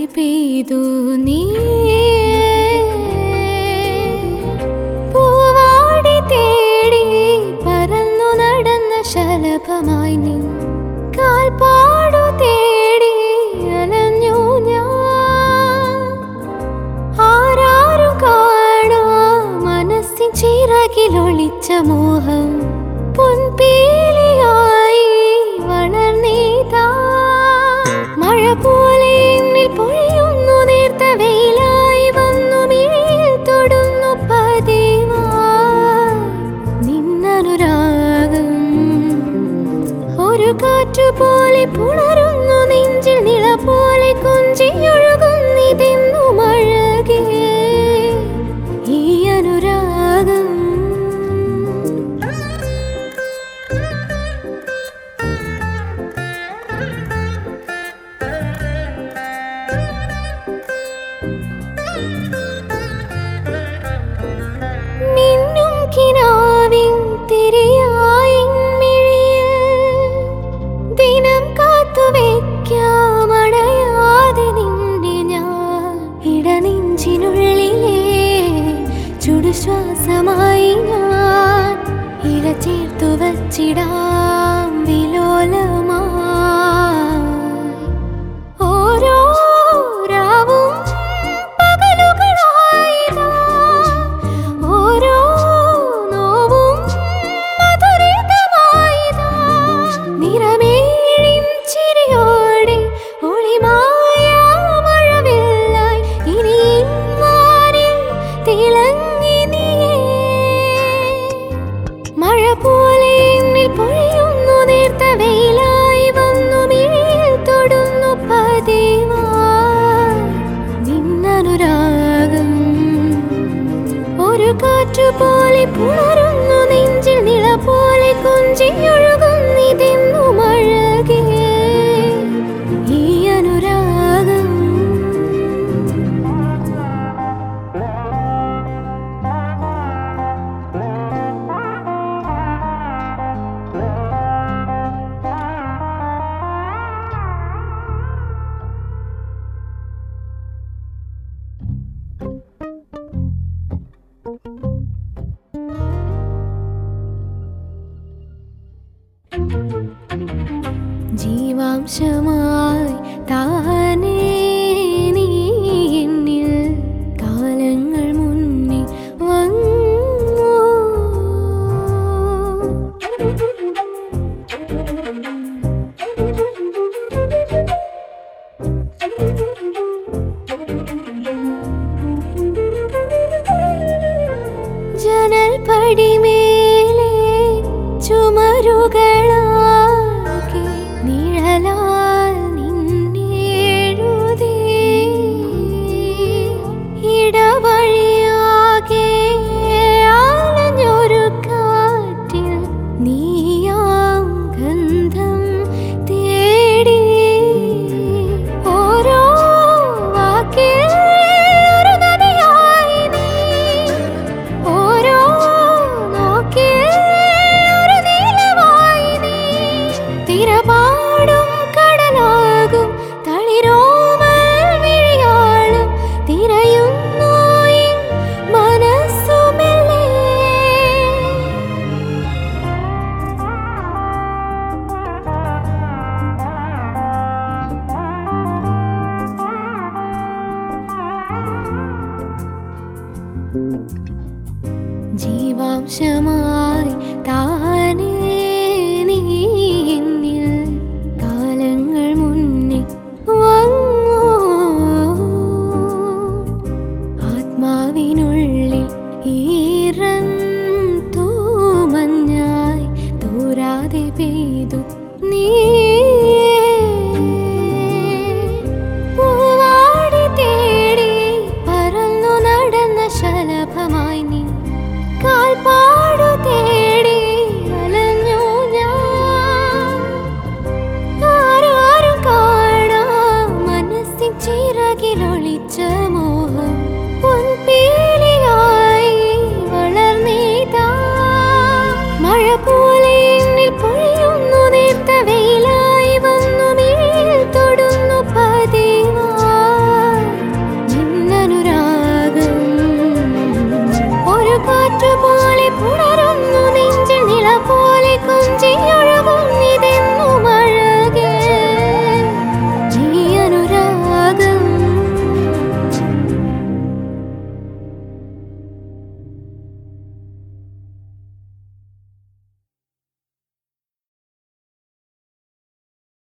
പെയ്തു നീ പൂവാടി തേടി പറന്നു നടന്ന ശലഭമായി നീ കാൽപ്പാടു തേടി അലഞ്ഞു ഞാൻ ആരാരും കാണാ മനസ്സിൻ ചിറകിലൊളിച്ച മോഹം പൊൻപീലിയായി വളർന്നീതാ മഴ പോലെ എന്നിൽ പൊഴിയുന്നു നേർത്ത വെയിലായി വന്നു മിഴിയിൽ തൊടുന്നു പതിവാ നിന്നനുരാഗം ഒരു കാറ്റു പോലെ പുണരുന്നു നെഞ്ചിൽ നിള പോലെ കൊഞ്ചിയൊഴുകുന്നിതെന്നു മഴകേ ഈ അനുരാഗം മിന്നും കിനാവിൻ തിരയായി മിഴിയിൽ ദിനം കാത്തു വെക്കാമടയാതെ നിന്നെ ഞാൻ ഇടനെഞ്ചിനുള്ളിലെ ചുടുശ്വാസമായി ഞാൻ ഇട ചേർത്തു വച്ചിടാം വിലോലമായി ഓരോ രാവും പകലുകളായിതാ ഓരോ നോവും മധുരിതമായിതാ നിറമേഴിൻ ചിരിയോടെ ഒളിമായ മഴവില്ലായി ഇനി വാനിൽ തിളങ്ങി നീയേ മഴ പോലെ എന്നിൽ പൊഴിയുന്നു നേർത്ത വെയിലായി വന്നു മിഴിയിൽ തൊടുന്നു പതിവാ നിന്നനുരാഗം ഒരു കാറ്റു പോലെ പുണരുന്നു നെഞ്ചിൽ നിള പോലെ കൊഞ്ചിയൊഴുകുന്നിതെന്നു മഴകേ ഈ അനുരാഗം ജീവാംശമായി താനേ നീ എന്നിൽ കാലങ്ങൾ മുന്നേ വന്നു ജനൽ പടിമേലെ ചുമരുകളാകെ നിഴലാൽ നിന്നെഴുതി ഇടവഴിയാകെ ആലഞ്ഞൊരു കാറ്റിൽ നീയാം ഗന്ധം തേടി ഓരോ വാക്കിൽ ഒരു നദിയായി നീ ഓരോ നോക്കിൽ ഒരു നീലമായി നീ തിരപാടും കടലാകും തളിരോമൽ വിഴിയാളും തിരയുന്നു ഈ മനസ്സുമെല്ലേ ജീവാംശമാ